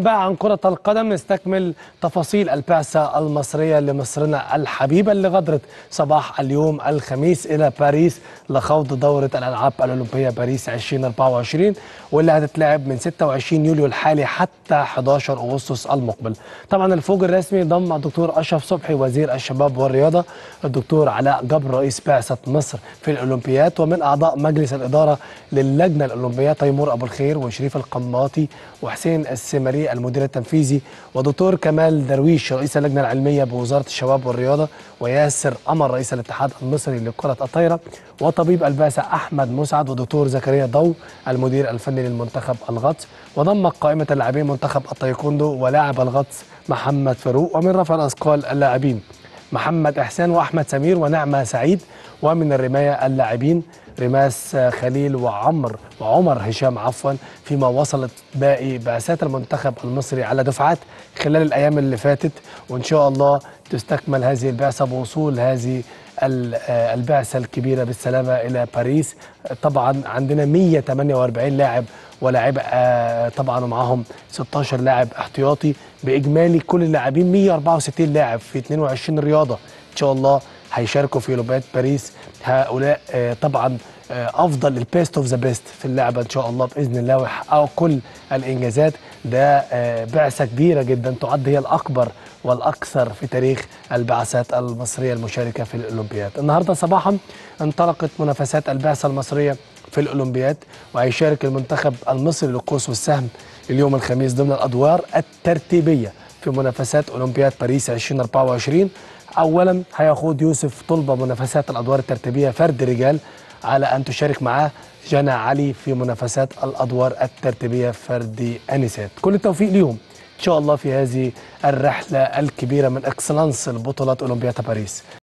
بقى عن كرة القدم نستكمل تفاصيل البعثة المصرية لمصرنا الحبيبة اللي غادرت صباح اليوم الخميس إلى باريس لخوض دورة الألعاب الأولمبية باريس 2024 واللي هتتلعب من 26 يوليو الحالي حتى 11 أغسطس المقبل. طبعا الفوج الرسمي ضم الدكتور أشرف صبحي وزير الشباب والرياضة، الدكتور علاء جبر رئيس بعثة مصر في الأولمبيات ومن أعضاء مجلس الإدارة للجنة الأولمبية تيمور أبو الخير وشريف القماطي وحسين السمري المدير التنفيذي ودكتور كمال درويش رئيس اللجنه العلميه بوزاره الشباب والرياضه وياسر قمر رئيس الاتحاد المصري لكره الطايره وطبيب البعثه احمد مسعد ودكتور زكريا ضو المدير الفني للمنتخب الغطس وضم قائمه اللاعبين منتخب التايكوندو ولاعب الغطس محمد فاروق ومن رفع الاثقال اللاعبين محمد احسان واحمد سمير ونعمه سعيد ومن الرمايه اللاعبين رماس خليل وعمر وعمر هشام عفوا فيما وصلت باقي بعثات المنتخب المصري على دفعات خلال الايام اللي فاتت وان شاء الله تستكمل هذه البعثه بوصول هذه البعثه الكبيره بالسلامه الى باريس طبعا عندنا 148 لاعب ولاعيبه طبعا ومعاهم 16 لاعب احتياطي باجمالي كل اللاعبين 164 لاعب في 22 رياضه ان شاء الله هيشاركوا في اولمبياد باريس هؤلاء طبعا افضل البيست اوف ذا بيست في اللعبه ان شاء الله باذن الله ويحققوا كل الانجازات ده بعثه كبيره جدا تعد هي الاكبر والاكثر في تاريخ البعثات المصريه المشاركه في الاولمبياد. النهارده صباحا انطلقت منافسات البعثه المصريه في الاولمبياد وهيشارك المنتخب المصري للقوس والسهم اليوم الخميس ضمن الادوار الترتيبيه في منافسات اولمبياد باريس 2024 اولا هيخوض يوسف طلبه منافسات الادوار الترتيبيه فرد رجال على ان تشارك معاه جنى علي في منافسات الادوار الترتيبيه فردي انسات كل التوفيق ليهم ان شاء الله في هذه الرحله الكبيره من اكسلانس البطولات اولمبياد باريس